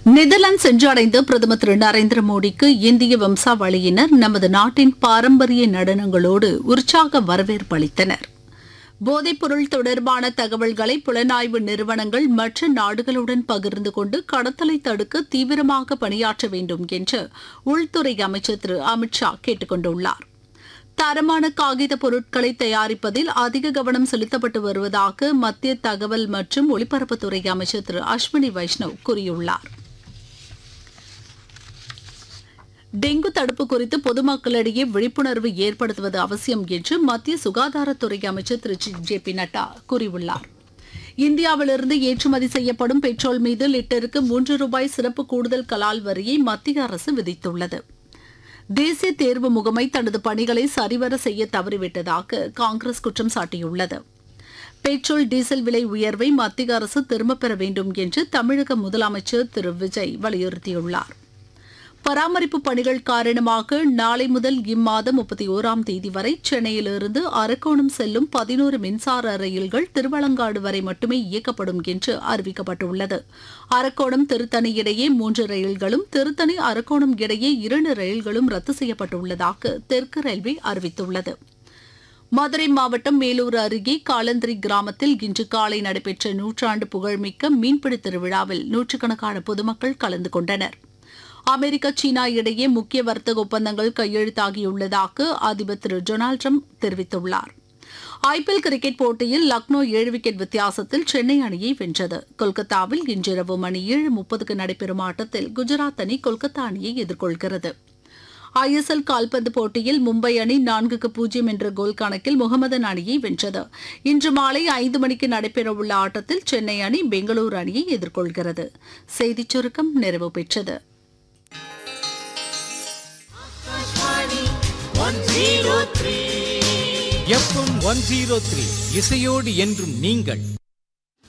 Netherlands சென்றடைந்த பிரதமர் திரு நரேந்திர மோடிக்கு இந்திய வம்சாவளியினர் நமது நாட்டின் பாரம்பரிய நடனங்களோடு உற்சாக வரவேற்பு அளித்தனர் போதைப்பொருள் தொடர்பான தகவல்களை புலனாய்வு நிறுவனங்கள் மற்ற நாடுகளுடன் பகிர்ந்து கொண்டு கடத்தலை தடுக்க தீவிரமாக பணியாற்ற வேண்டும் என்று உள்துறை அமைச்சர் திரு அமித் ஷா கேட்டுக் கொண்டுள்ளார் தரமான காகித பொருட்களை தயாரிப்பதில் அதிக கவனம் செலுத்தப்பட்டு வருவதாக மத்திய தகவல் மற்றும் ஒலிபரப்புத்துறை அமைச்சர் திரு அஸ்வினி வைஷ்ணவ் கூறியுள்ளார் டெங்கு தடுப்பு குறித்து பொதுமக்களிடையே விழிப்புணர்வு ஏற்படுத்துவது அவசியம் என்று மத்திய சுகாதாரத்துறை அமைச்சர் திரு ஜே பி நட்டா கூறியுள்ளார் இந்தியாவிலிருந்து ஏற்றுமதி செய்யப்படும் பெட்ரோல் மீது லிட்டருக்கு மூன்று ரூபாய் சிறப்பு கூடுதல் கலால் வரியை மத்திய அரசு விதித்துள்ளது தேசிய தேர்வு முகமை தனது பணிகளை சரிவர செய்ய தவறிவிட்டதாக காங்கிரஸ் குற்றம் சாட்டியுள்ளது பெட்ரோல் டீசல் விலை உயர்வை மத்திய அரசு திரும்பப் பெற வேண்டும் என்று தமிழக முதலமைச்சர் திரு விஜய் வலியுறுத்தியுள்ளார் பராமரிப்பு பணிகள் காரணமாக நாளை முதல் இம்மாதம் முப்பத்தி ஓராம் தேதி வரை சென்னையிலிருந்து அரக்கோணம் செல்லும் பதினோரு மின்சார ரயில்கள் திருவலங்காடு வரை மட்டுமே இயக்கப்படும் என்று அறிவிக்கப்பட்டுள்ளது அரக்கோணம் திருத்தணி இடையே மூன்று ரயில்களும் திருத்தணி அரக்கோணம் இடையே இரண்டு ரயில்களும் ரத்து செய்யப்பட்டுள்ளதாக தெற்கு ரயில்வே அறிவித்துள்ளது மதுரை மாவட்டம் மேலூர் அருகே காலந்திரி கிராமத்தில் இன்று காலை நடைபெற்ற நூற்றாண்டு புகழ்மிக்க மீன்பிடி திருவிழாவில் நூற்றுக்கணக்கான பொதுமக்கள் கலந்து கொண்டனர் அமெரிக்கா சீனா இடையே முக்கிய வர்த்தக ஒப்பந்தங்கள் கையெழுத்தாகியுள்ளதாக அதிபர் திரு டொனால்டு ட்ரம்ப் தெரிவித்துள்ளார் ஐபிஎல் கிரிக்கெட் போட்டியில் லக்னோ ஏழு விக்கெட் வித்தியாசத்தில் சென்னை அணியை வென்றது கொல்கத்தாவில் இன்றிரவு மணி ஏழு முப்பதுக்கு நடைபெறும் ஆட்டத்தில் குஜராத் அணி கொல்கத்தா அணியை எதிர்கொள்கிறது ஐஎஸ்எல் கால்பந்து போட்டியில் மும்பை அணி நான்குக்கு பூஜ்ஜியம் என்ற கோல் கணக்கில் முகமதன் அணியை வென்றது இன்று மாலை ஐந்து மணிக்கு நடைபெறவுள்ள ஆட்டத்தில் சென்னை அணி பெங்களூரு அணியை எதிர்கொள்கிறது செய்திச் சுருக்கம் நிறைவு பெற்றது எஃப்எம் ஒன் ஜீரோ த்ரீ இசையோடு என்றும் நீங்கள்